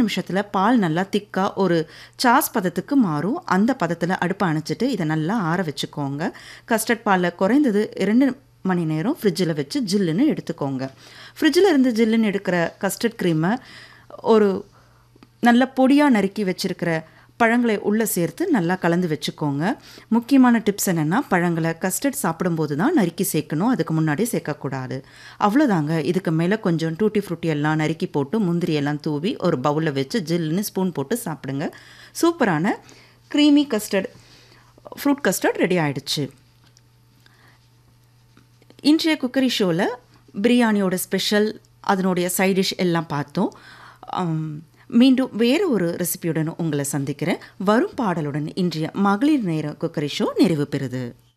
நிமிஷத்தில் பால் நல்லா திக்காக ஒரு சாஸ் பதத்துக்கு மாறும் அந்த பதத்தில் அடுப்பை அணைச்சிட்டு இதை நல்லா ஆற வச்சுக்கோங்க கஸ்டர்ட் பாலில் குறைந்தது இரண்டு மணி நேரம் ஃப்ரிட்ஜில் வச்சு ஜில்லுன்னு எடுத்துக்கோங்க ஃப்ரிட்ஜில் இருந்து ஜில்லுன்னு எடுக்கிற கஸ்டர்ட் க்ரீமை ஒரு நல்ல பொடியாக நறுக்கி வச்சுருக்கிற பழங்களை உள்ளே சேர்த்து நல்லா கலந்து வச்சுக்கோங்க முக்கியமான டிப்ஸ் என்னென்னா பழங்களை கஸ்டர்ட் சாப்பிடும்போது தான் நறுக்கி சேர்க்கணும் அதுக்கு முன்னாடி சேர்க்கக்கூடாது அவ்வளோதாங்க இதுக்கு மேலே கொஞ்சம் டூட்டி ஃப்ரூட்டி எல்லாம் நறுக்கி போட்டு முந்திரி எல்லாம் தூவி ஒரு பவுலில் வச்சு ஜில்லுன்னு ஸ்பூன் போட்டு சாப்பிடுங்க சூப்பரான creamy custard fruit custard ready ஆயிடுச்சு இன்றைய குக்கரி ஷோவில் பிரியாணியோட ஸ்பெஷல் அதனுடைய சைட் டிஷ் எல்லாம் பார்த்தோம் ஆம், மீண்டும் வேறு ஒரு ரெசிபியுடன் உங்களை சந்திக்கிறேன் வரும் பாடலுடன் இன்றைய மகளிர் நேர குக்கரி ஷோ நிறைவு பெறுது